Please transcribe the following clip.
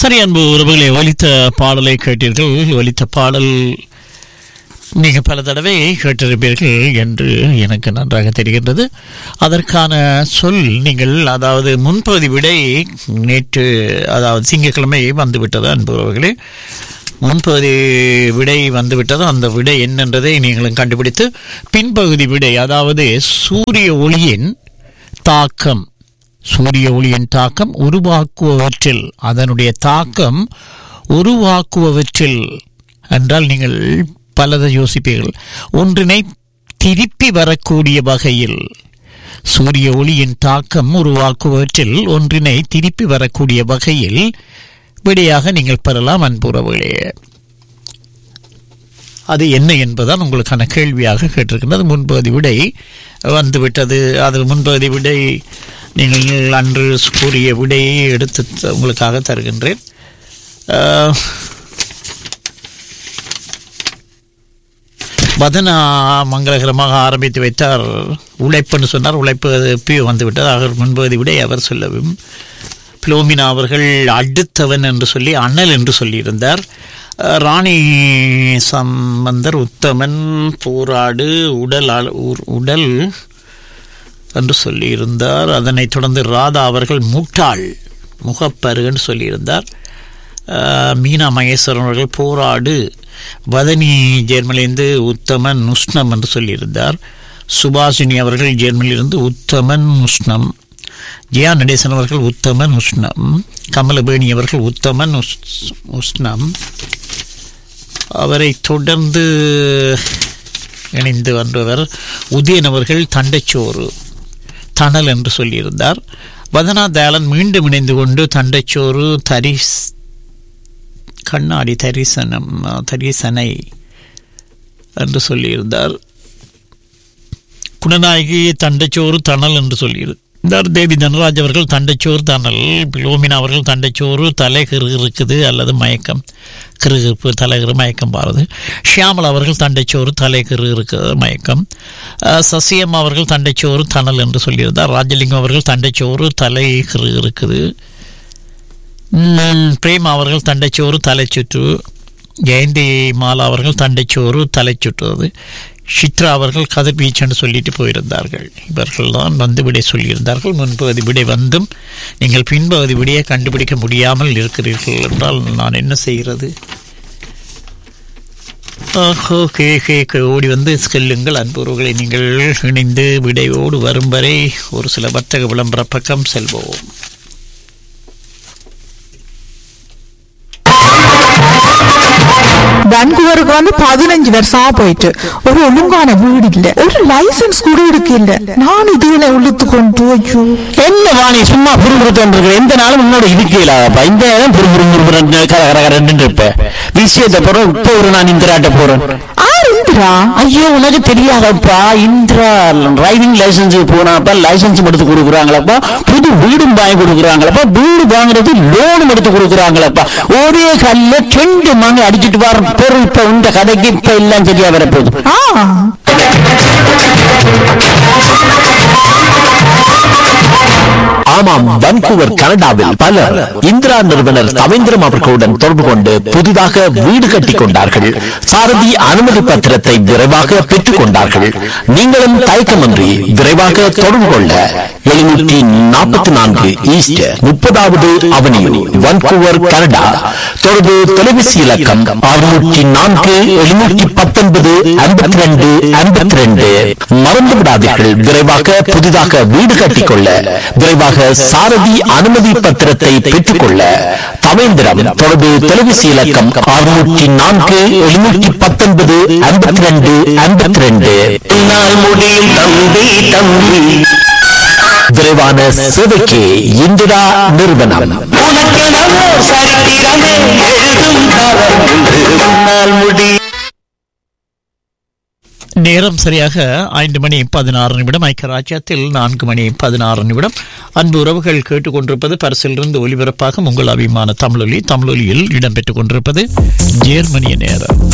சரி அன்பு உறவுகளை ஒலித்த பாடலை கேட்டீர்கள் ஒலித்த பாடல் நீங்க பல தடவை கேட்டிருப்பீர்கள் என்று எனக்கு நன்றாக தெரிகின்றது அதற்கான சொல் நீங்கள் அதாவது முன்பகுதி விடை நேற்று அதாவது திங்கட்கிழமை வந்துவிட்டது அன்பு உறவுகளே முன்பகுதி விடை வந்துவிட்டது அந்த விடை என்னன்றதை நீங்களும் கண்டுபிடித்து பின்பகுதி விடை அதாவது சூரிய ஒளியின் தாக்கம் சூரிய ஒளியின் தாக்கம் உருவாக்குவவற்றில் அதனுடைய தாக்கம் உருவாக்குவவற்றில் என்றால் நீங்கள் பலதை யோசிப்பீர்கள் ஒன்றினை திருப்பி வரக்கூடிய வகையில் சூரிய ஒளியின் தாக்கம் உருவாக்குவவற்றில் ஒன்றினை திருப்பி வரக்கூடிய வகையில் விடையாக நீங்கள் பெறலாம் அன்புறவுகளே அது என்ன என்பதுதான் உங்களுக்கான கேள்வியாக கேட்டிருக்கின்றது முன்பகுதி விடை வந்துவிட்டது அது முன்பகுதி விடை நீங்கள் அன்று கூறிய விடையை எடுத்து த- உங்களுக்காக தருகின்றேன் அஹ், வதனா மங்களகரமாக ஆரம்பித்து வைத்தார் உழைப்புன்னு சொன்னார் உழைப்பு பி வந்துவிட்டது அவர் முன்பகுதி விடை அவர் சொல்லவும் பிலோமினா அவர்கள் அடுத்தவன் என்று சொல்லி அண்ணல் என்று சொல்லியிருந்தார் அஹ், ராணி சம்பந்தர் உத்தமன் போராடு உடல் அள- உ- உடல் என்று சொல்லியிருந்தார் அதனைத் தொடர்ந்து ராதா அவர்கள் முட்டாள் முகப்பருன்னு சொல்லியிருந்தார் அஹ், மீனா மகேஸ்வரன் அவர்கள் போராடு வதனி ஜெர்மனிலிருந்து உத்தமன் உஷ்ணம் என்று சொல்லியிருந்தார் சுபாஷினி அவர்கள் ஜெர்மனிலிருந்து உத்தமன் உஷ்ணம் ஜெயா நடேசன் அவர்கள் உத்தமன் உஷ்ணம் கமலபேணி அவர்கள் உத்தமன் உஷ்- உஷ்ணம் அவரை தொடர்ந்து இணைந்து வந்தவர் உதயன் அவர்கள் தண்டைச்சோறு தணல் என்று சொல்லியிருந்தார் வதனா தயாளன் மீண்டும் இணைந்து கொண்டு தண்டைச்சோறு தரிஸ் கண்ணாடி தரிசனம் தரிசனை என்று சொல்லியிருந்தார் குணநாயகி தண்டைச்சோறு தணல் என்று சொல்லியிருந்தார் தேவி தனராஜ் அவர்கள் தண்டைச்சோறு தணல் பிலோமினா அவர்கள் தண்டைச்சோறு தலை இருக்குது அல்லது மயக்கம் கிருகிருப்பு தலைகிறு மயக்கம் பாருது ஷியாமல் அவர்கள் தண்டைச்சோறு தலை இருக்கு மயக்கம் அஹ், சசியம் அவர்கள் தண்டைச்சோறு தணல் என்று சொல்லியிருந்தார் ராஜலிங்கம் அவர்கள் தண்டைச்சோறு தலை இருக்குது ம், பிரேம் அவர்கள் தண்டைச்சோறு தலைச்சுற்று ஜெயந்தி மாலா அவர்கள் தண்டைச்சோறு தலைச்சுற்றுவது சித்ரா அவர்கள் கதிர் பீச்சன்னு சொல்லிட்டு போயிருந்தார்கள் இவர்கள் தான் வந்து விடை சொல்லியிருந்தார்கள் முன்பகுதி விடை வந்தும் நீங்கள் பின்பகுதி விடையை கண்டுபிடிக்க முடியாமல் இருக்கிறீர்கள் என்றால் நான் என்ன செய்கிறது ஆஹோ, கே கே கே ஓடி வந்து செல்லுங்கள் அன்புறவுகளை நீங்கள் இணைந்து விடையோடு வரும் வரை ஒரு சில வர்த்தக விளம்பர பக்கம் செல்வோம் வான்கூவருக்கு வந்து பதினஞ்சு வருஷமா போயிட்டு ஒரு ஒழுங்கான வீடு இல்ல ஒரு லைசன்ஸ் கூட இருக்கு இல்ல நான் இதுல உள்ளுத்து கொண்டு ஐயோ என்ன வாணி சும்மா புரிஞ்சுட்டு இருக்கிற எந்த நாளும் உன்னோட இருக்கலாப்பா இந்த நேரம் புரு புரு புரு புரு கர கர கரன்னு இருப்ப விஷயத்தை போறோம் இப்போ ஒரு நான் இந்திராட்ட போறேன் ஆர் இந்திரா ஐயோ உனக்கு தெரியாதப்பா இந்திரா டிரைவிங் லைசன்ஸ் போனாப்பா லைசன்ஸ் எடுத்து கொடுக்குறாங்களப்பா புது வீடும் வாங்கி கொடுக்குறாங்களப்பா வீடு வாங்குறது லோனும் எடுத்து கொடுக்குறாங்களப்பா ஒரே கல்ல ரெண்டு மாங்க அடிச்சிட்டு வர பொருள் இப்ப இந்த கதைக்கு இப்ப எல்லாம் சரியா வரப்போகுது ஆ ஆமாம் வன்கூவர் கனடாவில் பலர் இந்திரா நிறுவனர் தவேந்திரம் அவர்களுடன் தொடர்பு கொண்டு புதிதாக வீடு கட்டிக் கொண்டார்கள் சாரதி அனுமதி பத்திரத்தை விரைவாக பெற்றுக் கொண்டார்கள் நீங்களும் தயக்கமின்றி விரைவாக தொடர்பு கொள்ள எழுநூற்றி நாற்பத்தி நான்கு ஈஸ்ட் முப்பதாவது அவனியூ வன்கூவர் கனடா தொடர்பு தொலைபேசி இலக்கம் அறுநூற்றி நான்கு எழுநூற்றி பத்தொன்பது ஐம்பத்தி ரெண்டு ஐம்பத்தி ரெண்டு மறந்து விடாதீர்கள் விரைவாக புதிதாக வீடு கட்டிக்கொள்ள விரைவாக சாரதி அனுமதி பத்திரத்தை பெற்றுக்கொள்ள தவேந்திரம் தொடர்பு தொலைபேசி இலக்கம் அறுநூற்றி நான்கு எழுநூற்றி பத்தொன்பது ஐம்பத்தி ரெண்டு ஐம்பத்தி ரெண்டு என்னால் முடியும் தம்பி தம்பி விரைவான சேவைக்கு இந்திரா நிறுவனம் உனக்கெனவோ சரித்திரமே எழுதும் காலம் என்று உன்னால் முடியும் நேரம் சரியாக ஐந்து மணி பதினாறு நிமிடம் ஐக்கிய ராஜ்யத்தில் நான்கு மணி பதினாறு நிமிடம் அன்பு உறவுகள் கேட்டுக்கொண்டிருப்பது பரிசிலிருந்து ஒலிபரப்பாக உங்கள் அபிமான தமிழொலி தமிழொலியில் இடம்பெற்றுக் கொண்டிருப்பது ஜேர்மனிய நேரம்